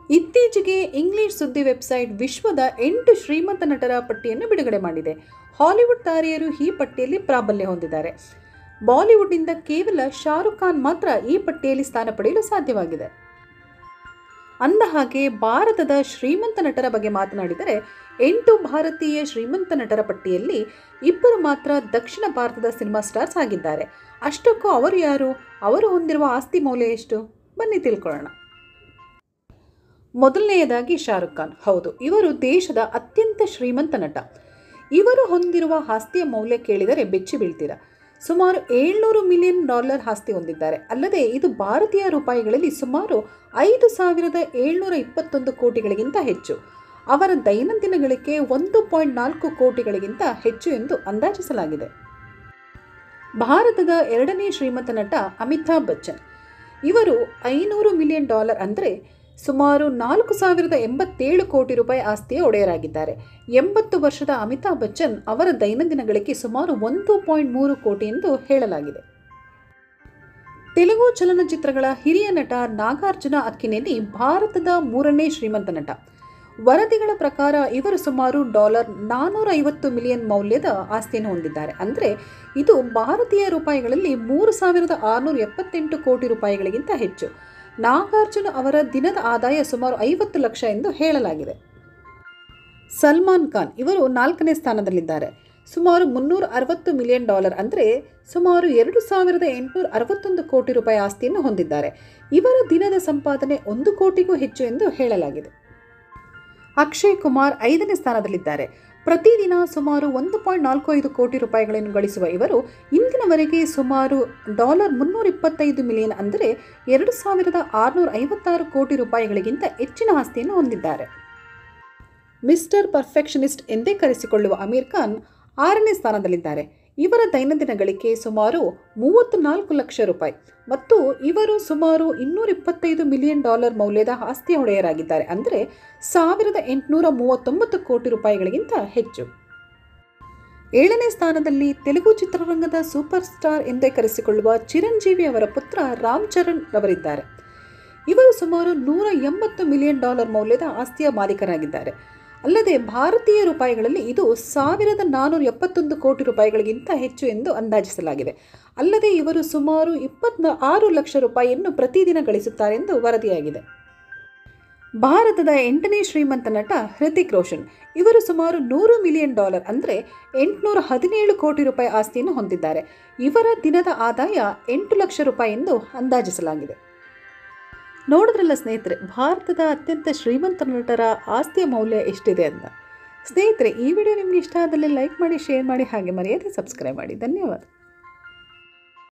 ಇತ್ತೀಚೆಗೆ ಇಂಗ್ಲಿಷ್ ಸುದ್ದಿ ವೆಬ್ಸೈಟ್ ವಿಶ್ವದ ಎಂಟು ಶ್ರೀಮಂತ ನಟರ ಪಟ್ಟಿಯನ್ನು ಬಿಡುಗಡೆ ಮಾಡಿದೆ ಹಾಲಿವುಡ್ ತಾರೆಯರು ಈ ಪಟ್ಟಿಯಲ್ಲಿ ಪ್ರಾಬಲ್ಯ ಹೊಂದಿದ್ದಾರೆ ಬಾಲಿವುಡ್ನಿಂದ ಕೇವಲ ಶಾರುಖ್ ಖಾನ್ ಮಾತ್ರ ಈ ಪಟ್ಟಿಯಲ್ಲಿ ಸ್ಥಾನ ಪಡೆಯಲು ಸಾಧ್ಯವಾಗಿದೆ ಅಂದ ಹಾಗೆ ಭಾರತದ ಶ್ರೀಮಂತ ನಟರ ಬಗ್ಗೆ ಮಾತನಾಡಿದರೆ ಎಂಟು ಭಾರತೀಯ ಶ್ರೀಮಂತ ನಟರ ಪಟ್ಟಿಯಲ್ಲಿ ಇಬ್ಬರು ಮಾತ್ರ ದಕ್ಷಿಣ ಭಾರತದ ಸಿನಿಮಾ ಸ್ಟಾರ್ಸ್ ಆಗಿದ್ದಾರೆ ಅಷ್ಟಕ್ಕೂ ಅವರು ಯಾರು ಅವರು ಹೊಂದಿರುವ ಆಸ್ತಿ ಮೌಲ್ಯ ಎಷ್ಟು ಬನ್ನಿ ತಿಳ್ಕೊಳ್ಳೋಣ ಮೊದಲನೆಯದಾಗಿ ಶಾರುಖ್ ಖಾನ್ ಹೌದು ಇವರು ದೇಶದ ಅತ್ಯಂತ ಶ್ರೀಮಂತ ನಟ ಇವರು ಹೊಂದಿರುವ ಆಸ್ತಿಯ ಮೌಲ್ಯ ಕೇಳಿದರೆ ಬೆಚ್ಚಿ ಬೀಳ್ತೀರಾ ಸುಮಾರು ಏಳ್ನೂರು ಮಿಲಿಯನ್ ಡಾಲರ್ ಆಸ್ತಿ ಹೊಂದಿದ್ದಾರೆ ಅಲ್ಲದೆ ಇದು ಭಾರತೀಯ ರೂಪಾಯಿಗಳಲ್ಲಿ ಸುಮಾರು ಐದು ಸಾವಿರದ ಏಳ್ನೂರ ಇಪ್ಪತ್ತೊಂದು ಕೋಟಿಗಳಿಗಿಂತ ಹೆಚ್ಚು ಅವರ ದೈನಂದಿನ ಗಳಿಕೆ ಒಂದು ಪಾಯಿಂಟ್ ನಾಲ್ಕು ಕೋಟಿಗಳಿಗಿಂತ ಹೆಚ್ಚು ಎಂದು ಅಂದಾಜಿಸಲಾಗಿದೆ ಭಾರತದ ಎರಡನೇ ಶ್ರೀಮಂತ ನಟ ಅಮಿತಾಬ್ ಬಚ್ಚನ್ ಇವರು ಐನೂರು ಮಿಲಿಯನ್ ಡಾಲರ್ ಅಂದರೆ ಸುಮಾರು ನಾಲ್ಕು ಸಾವಿರದ ಎಂಬತ್ತೇಳು ಕೋಟಿ ರೂಪಾಯಿ ಆಸ್ತಿಯ ಒಡೆಯರಾಗಿದ್ದಾರೆ ಎಂಬತ್ತು ವರ್ಷದ ಅಮಿತಾಬ್ ಬಚ್ಚನ್ ಅವರ ದೈನಂದಿನ ಗಳಿಕೆ ಸುಮಾರು ಒಂದು ಪಾಯಿಂಟ್ ಮೂರು ಕೋಟಿ ಎಂದು ಹೇಳಲಾಗಿದೆ ತೆಲುಗು ಚಲನಚಿತ್ರಗಳ ಹಿರಿಯ ನಟ ನಾಗಾರ್ಜುನ ಅಕ್ಕಿನೇನಿ ಭಾರತದ ಮೂರನೇ ಶ್ರೀಮಂತ ನಟ ವರದಿಗಳ ಪ್ರಕಾರ ಇವರು ಸುಮಾರು ಡಾಲರ್ ನಾನ್ನೂರ ಐವತ್ತು ಮಿಲಿಯನ್ ಮೌಲ್ಯದ ಆಸ್ತಿಯನ್ನು ಹೊಂದಿದ್ದಾರೆ ಅಂದರೆ ಇದು ಭಾರತೀಯ ರೂಪಾಯಿಗಳಲ್ಲಿ ಮೂರು ಸಾವಿರದ ಆರುನೂರ ಎಪ್ಪತ್ತೆಂಟು ಕೋಟಿ ರೂಪಾಯಿಗಳಿಗಿಂತ ಹೆಚ್ಚು ನಾಗಾರ್ಜುನ ಅವರ ದಿನದ ಆದಾಯ ಸುಮಾರು ಐವತ್ತು ಲಕ್ಷ ಎಂದು ಹೇಳಲಾಗಿದೆ ಸಲ್ಮಾನ್ ಖಾನ್ ಇವರು ನಾಲ್ಕನೇ ಸ್ಥಾನದಲ್ಲಿದ್ದಾರೆ ಸುಮಾರು ಮುನ್ನೂರ ಅರವತ್ತು ಮಿಲಿಯನ್ ಡಾಲರ್ ಅಂದರೆ ಸುಮಾರು ಎರಡು ಸಾವಿರದ ಎಂಟುನೂರ ಅರವತ್ತೊಂದು ಕೋಟಿ ರೂಪಾಯಿ ಆಸ್ತಿಯನ್ನು ಹೊಂದಿದ್ದಾರೆ ಇವರ ದಿನದ ಸಂಪಾದನೆ ಒಂದು ಕೋಟಿಗೂ ಹೆಚ್ಚು ಎಂದು ಹೇಳಲಾಗಿದೆ ಅಕ್ಷಯ್ ಕುಮಾರ್ ಐದನೇ ಸ್ಥಾನದಲ್ಲಿದ್ದಾರೆ ಪ್ರತಿದಿನ ಸುಮಾರು ಒಂದು ಪಾಯಿಂಟ್ ನಾಲ್ಕು ಐದು ಕೋಟಿ ರೂಪಾಯಿಗಳನ್ನು ಗಳಿಸುವ ಇವರು ಇಂದಿನವರೆಗೆ ಸುಮಾರು ಡಾಲರ್ ಮುನ್ನೂರ ಇಪ್ಪತ್ತೈದು ಮಿಲಿಯನ್ ಅಂದರೆ ಎರಡು ಸಾವಿರದ ಆರುನೂರ ಐವತ್ತಾರು ಕೋಟಿ ರೂಪಾಯಿಗಳಿಗಿಂತ ಹೆಚ್ಚಿನ ಆಸ್ತಿಯನ್ನು ಹೊಂದಿದ್ದಾರೆ ಮಿಸ್ಟರ್ ಪರ್ಫೆಕ್ಷನಿಸ್ಟ್ ಎಂದೇ ಕರೆಸಿಕೊಳ್ಳುವ ಅಮೀರ್ ಖಾನ್ ಆರನೇ ಸ್ಥಾನದಲ್ಲಿದ್ದಾರೆ ಇವರ ದೈನಂದಿನ ಗಳಿಕೆ ಸುಮಾರು ಮೂವತ್ತು ನಾಲ್ಕು ಲಕ್ಷ ರೂಪಾಯಿ ಮತ್ತು ಇವರು ಸುಮಾರು ಇನ್ನೂರ ಇಪ್ಪತ್ತೈದು ಮಿಲಿಯನ್ ಡಾಲರ್ ಮೌಲ್ಯದ ಆಸ್ತಿಯ ಒಡೆಯರಾಗಿದ್ದಾರೆ ಅಂದರೆ ಸಾವಿರದ ಎಂಟುನೂರ ಮೂವತ್ತೊಂಬತ್ತು ಕೋಟಿ ರೂಪಾಯಿಗಳಿಗಿಂತ ಹೆಚ್ಚು ಏಳನೇ ಸ್ಥಾನದಲ್ಲಿ ತೆಲುಗು ಚಿತ್ರರಂಗದ ಸೂಪರ್ ಸ್ಟಾರ್ ಎಂದೇ ಕರೆಸಿಕೊಳ್ಳುವ ಚಿರಂಜೀವಿ ಅವರ ಪುತ್ರ ರಾಮ್ ಚರಣ್ ರವರಿದ್ದಾರೆ ಇವರು ಸುಮಾರು ನೂರ ಎಂಬತ್ತು ಮಿಲಿಯನ್ ಡಾಲರ್ ಮೌಲ್ಯದ ಆಸ್ತಿಯ ಮಾಲೀಕರಾಗಿದ್ದಾರೆ ಅಲ್ಲದೆ ಭಾರತೀಯ ರೂಪಾಯಿಗಳಲ್ಲಿ ಇದು ಸಾವಿರದ ನಾನ್ನೂರ ಎಪ್ಪತ್ತೊಂದು ಕೋಟಿ ರೂಪಾಯಿಗಳಿಗಿಂತ ಹೆಚ್ಚು ಎಂದು ಅಂದಾಜಿಸಲಾಗಿದೆ ಅಲ್ಲದೆ ಇವರು ಸುಮಾರು ಇಪ್ಪತ್ನ ಆರು ಲಕ್ಷ ರೂಪಾಯಿಯನ್ನು ಪ್ರತಿದಿನ ಗಳಿಸುತ್ತಾರೆ ಎಂದು ವರದಿಯಾಗಿದೆ ಭಾರತದ ಎಂಟನೇ ಶ್ರೀಮಂತ ನಟ ಹೃತಿಕ್ ರೋಷನ್ ಇವರು ಸುಮಾರು ನೂರು ಮಿಲಿಯನ್ ಡಾಲರ್ ಅಂದರೆ ಎಂಟುನೂರ ಹದಿನೇಳು ಕೋಟಿ ರೂಪಾಯಿ ಆಸ್ತಿಯನ್ನು ಹೊಂದಿದ್ದಾರೆ ಇವರ ದಿನದ ಆದಾಯ ಎಂಟು ಲಕ್ಷ ರೂಪಾಯಿ ಎಂದು ಅಂದಾಜಿಸಲಾಗಿದೆ ನೋಡಿದ್ರಲ್ಲ ಸ್ನೇಹಿತರೆ ಭಾರತದ ಅತ್ಯಂತ ಶ್ರೀಮಂತ ನಟರ ಆಸ್ತಿಯ ಮೌಲ್ಯ ಎಷ್ಟಿದೆ ಅಂತ ಸ್ನೇಹಿತರೆ ಈ ವಿಡಿಯೋ ನಿಮಗೆ ಇಷ್ಟ ಆದಲ್ಲಿ ಲೈಕ್ ಮಾಡಿ ಶೇರ್ ಮಾಡಿ ಹಾಗೆ ಮರೆಯದೆ ಸಬ್ಸ್ಕ್ರೈಬ್ ಮಾಡಿ ಧನ್ಯವಾದ